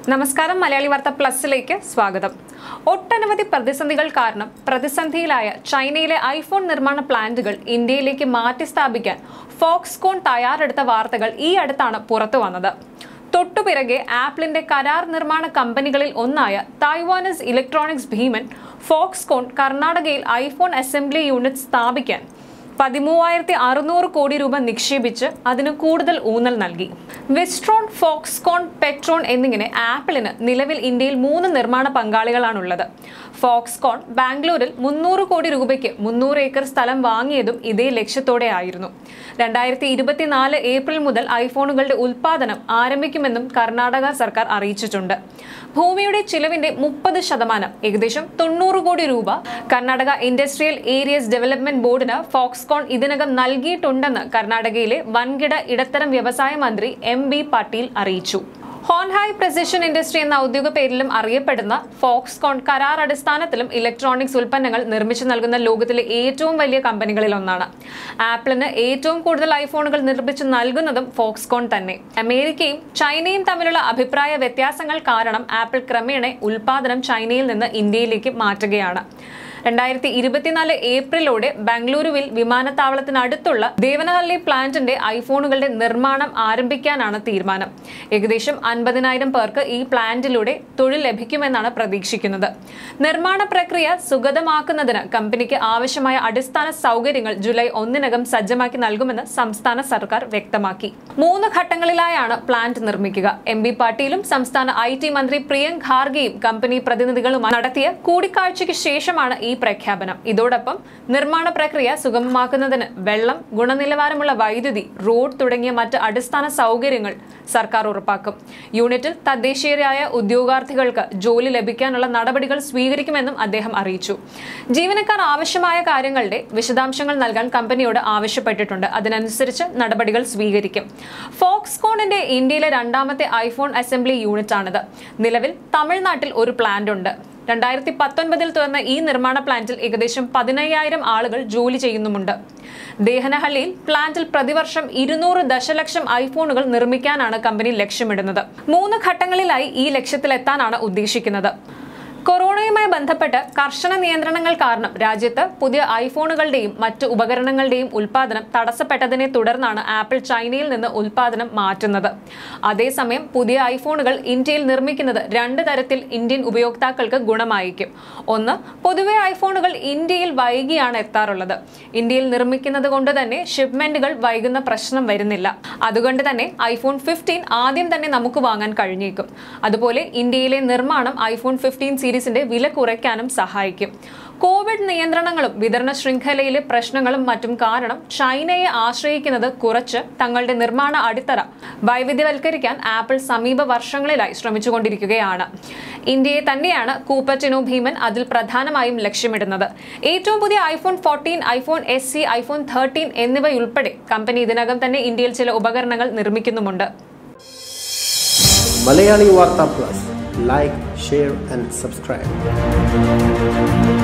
നമസ്കാരം മലയാളി വാർത്ത പ്ലസിലേക്ക് സ്വാഗതം ഒട്ടനവധി പ്രതിസന്ധികൾ കാരണം പ്രതിസന്ധിയിലായ ചൈനയിലെ ഐഫോൺ നിർമ്മാണ പ്ലാന്റുകൾ ഇന്ത്യയിലേക്ക് മാറ്റി സ്ഥാപിക്കാൻ ഫോക്സ്കോൺ തയ്യാറെടുത്ത വാർത്തകൾ ഈ അടുത്താണ് പുറത്തു വന്നത് തൊട്ടുപിറകെ ആപ്പിളിന്റെ കരാർ നിർമ്മാണ കമ്പനികളിൽ ഒന്നായ തായ്വാനസ് ഇലക്ട്രോണിക്സ് ഭീമൻ ഫോക്സ്കോൺ കർണാടകയിൽ ഐഫോൺ അസംബ്ലി യൂണിറ്റ് സ്ഥാപിക്കാൻ പതിമൂവായിരത്തി അറുന്നൂറ് കോടി രൂപ നിക്ഷേപിച്ച് അതിന് കൂടുതൽ ഊന്നൽ നൽകി വിസ്ട്രോൺ ഫോക്സ്കോൺ പെട്രോൺ എന്നിങ്ങനെ ആപ്പിളിന് നിലവിൽ ഇന്ത്യയിൽ മൂന്ന് നിർമ്മാണ പങ്കാളികളാണുള്ളത് ഫോക്സ്കോൺ ബാംഗ്ലൂരിൽ മുന്നൂറ് കോടി രൂപയ്ക്ക് മുന്നൂറ് ഏക്കർ സ്ഥലം വാങ്ങിയതും ഇതേ ലക്ഷ്യത്തോടെ ആയിരുന്നു രണ്ടായിരത്തി ഇരുപത്തിനാല് ഏപ്രിൽ മുതൽ ഐഫോണുകളുടെ ഉൽപാദനം ആരംഭിക്കുമെന്നും കർണാടക സർക്കാർ അറിയിച്ചിട്ടുണ്ട് ഭൂമിയുടെ ചിലവിന്റെ മുപ്പത് ശതമാനം ഏകദേശം തൊണ്ണൂറ് കോടി രൂപ കർണാടക ഇൻഡസ്ട്രിയൽ ഏരിയസ് ഡെവലപ്മെന്റ് ബോർഡിന് ഫോക്സ്കോൺ ഇതിനകം നൽകിയിട്ടുണ്ടെന്ന് കർണാടകയിലെ വൻകിട ഇടത്തരം വ്യവസായ മന്ത്രി എം ബി പാട്ടീൽ അറിയിച്ചു ഹോൺഹായ് പ്രസിഷൻ ഇൻഡസ്ട്രി എന്ന ഔദ്യോഗിക പേരിലും അറിയപ്പെടുന്ന ഫോക്സ്കോൺ കരാർ അടിസ്ഥാനത്തിലും ഇലക്ട്രോണിക്സ് ഉൽപ്പന്നങ്ങൾ നിർമ്മിച്ചു നൽകുന്ന ലോകത്തിലെ ഏറ്റവും വലിയ കമ്പനികളിൽ ഒന്നാണ് ആപ്പിളിന് ഏറ്റവും കൂടുതൽ ഐഫോണുകൾ നിർമ്മിച്ചു നൽകുന്നതും ഫോക്സ്കോൺ തന്നെ അമേരിക്കയും ചൈനയും തമ്മിലുള്ള അഭിപ്രായ വ്യത്യാസങ്ങൾ കാരണം ആപ്പിൾ ക്രമേണ ഉൽപാദനം ചൈനയിൽ നിന്ന് ഇന്ത്യയിലേക്ക് മാറ്റുകയാണ് രണ്ടായിരത്തി ഇരുപത്തിനാല് ഏപ്രിലോടെ ബംഗളൂരുവിൽ വിമാനത്താവളത്തിനടുത്തുള്ള ദേവനഹള്ളി പ്ലാന്റിന്റെ ഐഫോണുകളുടെ നിർമ്മാണം ആരംഭിക്കാനാണ് തീരുമാനം ഏകദേശം അൻപതിനായിരം പേർക്ക് ഈ പ്ലാന്റിലൂടെ തൊഴിൽ ലഭിക്കുമെന്നാണ് പ്രതീക്ഷിക്കുന്നത് നിർമ്മാണ പ്രക്രിയ സുഗതമാക്കുന്നതിന് കമ്പനിക്ക് ആവശ്യമായ അടിസ്ഥാന സൗകര്യങ്ങൾ ജൂലൈ ഒന്നിനകം സജ്ജമാക്കി നൽകുമെന്ന് സംസ്ഥാന സർക്കാർ വ്യക്തമാക്കി മൂന്ന് ഘട്ടങ്ങളിലായാണ് പ്ലാന്റ് നിർമ്മിക്കുക എം ബി പാട്ടീലും സംസ്ഥാന ഐ ടി മന്ത്രി പ്രിയങ്ക് ഖാർഗെയും കമ്പനി പ്രതിനിധികളുമായി നടത്തിയ കൂടിക്കാഴ്ചയ്ക്ക് ശേഷമാണ് ഈ പ്രഖ്യാപനം ഇതോടൊപ്പം നിർമ്മാണ പ്രക്രിയ സുഗമമാക്കുന്നതിന് വെള്ളം ഗുണനിലവാരമുള്ള വൈദ്യുതി റോഡ് തുടങ്ങിയ മറ്റ് അടിസ്ഥാന സൗകര്യങ്ങൾ സർക്കാർ ഉറപ്പാക്കും യൂണിറ്റിൽ തദ്ദേശീയരായ ഉദ്യോഗാർത്ഥികൾക്ക് ജോലി ലഭിക്കാനുള്ള നടപടികൾ സ്വീകരിക്കുമെന്നും അദ്ദേഹം അറിയിച്ചു ജീവനക്കാർ ആവശ്യമായ കാര്യങ്ങളുടെ വിശദാംശങ്ങൾ നൽകാൻ കമ്പനിയോട് ആവശ്യപ്പെട്ടിട്ടുണ്ട് അതിനനുസരിച്ച് നടപടികൾ സ്വീകരിക്കും ഫോക്സ്കോണിന്റെ ഇന്ത്യയിലെ രണ്ടാമത്തെ ഐഫോൺ അസംബ്ലി യൂണിറ്റാണിത് നിലവിൽ തമിഴ്നാട്ടിൽ ഒരു പ്ലാന്റ് ഉണ്ട് രണ്ടായിരത്തി പത്തൊൻപതിൽ തുറന്ന ഈ നിർമ്മാണ പ്ലാന്റിൽ ഏകദേശം പതിനയ്യായിരം ആളുകൾ ജോലി ചെയ്യുന്നുമുണ്ട് ദേഹനഹള്ളിയിൽ പ്ലാന്റിൽ പ്രതിവർഷം ഇരുന്നൂറ് ദശലക്ഷം ഐഫോണുകൾ നിർമ്മിക്കാനാണ് കമ്പനി ലക്ഷ്യമിടുന്നത് മൂന്ന് ഘട്ടങ്ങളിലായി ഈ ലക്ഷ്യത്തിലെത്താനാണ് ഉദ്ദേശിക്കുന്നത് കൊറോണയുമായി ബന്ധപ്പെട്ട് കർശന നിയന്ത്രണങ്ങൾ കാരണം രാജ്യത്ത് പുതിയ ഐഫോണുകളുടെയും മറ്റ് ഉപകരണങ്ങളുടെയും ഉൽപാദനം തടസ്സപ്പെട്ടതിനെ തുടർന്നാണ് ആപ്പിൾ ചൈനയിൽ നിന്ന് ഉൽപാദനം മാറ്റുന്നത് അതേസമയം പുതിയ ഐഫോണുകൾ ഇന്ത്യയിൽ നിർമ്മിക്കുന്നത് രണ്ട് തരത്തിൽ ഇന്ത്യൻ ഉപയോക്താക്കൾക്ക് ഗുണമായിരിക്കും ഒന്ന് പൊതുവെ ഐഫോണുകൾ ഇന്ത്യയിൽ വൈകിയാണ് എത്താറുള്ളത് ഇന്ത്യയിൽ നിർമ്മിക്കുന്നത് കൊണ്ട് തന്നെ ഷിപ്മെന്റുകൾ വൈകുന്ന പ്രശ്നം വരുന്നില്ല അതുകൊണ്ട് തന്നെ ഐഫോൺ ഫിഫ്റ്റീൻ ആദ്യം തന്നെ നമുക്ക് വാങ്ങാൻ കഴിഞ്ഞേക്കും അതുപോലെ ഇന്ത്യയിലെ നിർമ്മാണം ഐഫോൺ ഫിഫ്റ്റീൻ സീരീസിന്റെ വില കുറയ്ക്കാനും സഹായിക്കും കോവിഡ് നിയന്ത്രണങ്ങളും വിതരണ ശൃംഖലയിലെ പ്രശ്നങ്ങളും മറ്റും കാരണം ചൈനയെ ആശ്രയിക്കുന്നത് കുറച്ച് തങ്ങളുടെ നിർമ്മാണ അടിത്തറ വൈവിധ്യവൽക്കരിക്കാൻ ആപ്പിൾ സമീപ വർഷങ്ങളിലായി ശ്രമിച്ചുകൊണ്ടിരിക്കുകയാണ് ഇന്ത്യയെ തന്നെയാണ് കൂപ്പറ്റിനോ ഭീമൻ അതിൽ പ്രധാനമായും ലക്ഷ്യമിടുന്നത് ഏറ്റവും പുതിയ iPhone fourteen iPhone S C iPhone thirteen എന്നിവയുൾപ്പെടെ കമ്പനി ഇതിനകം തന്നെ ഇന്ത്യയിൽ ചില ഉപകരണങ്ങൾ നിർമ്മിക്കുന്നുമുണ്ട് Malayali Vartha plus like share and subscribe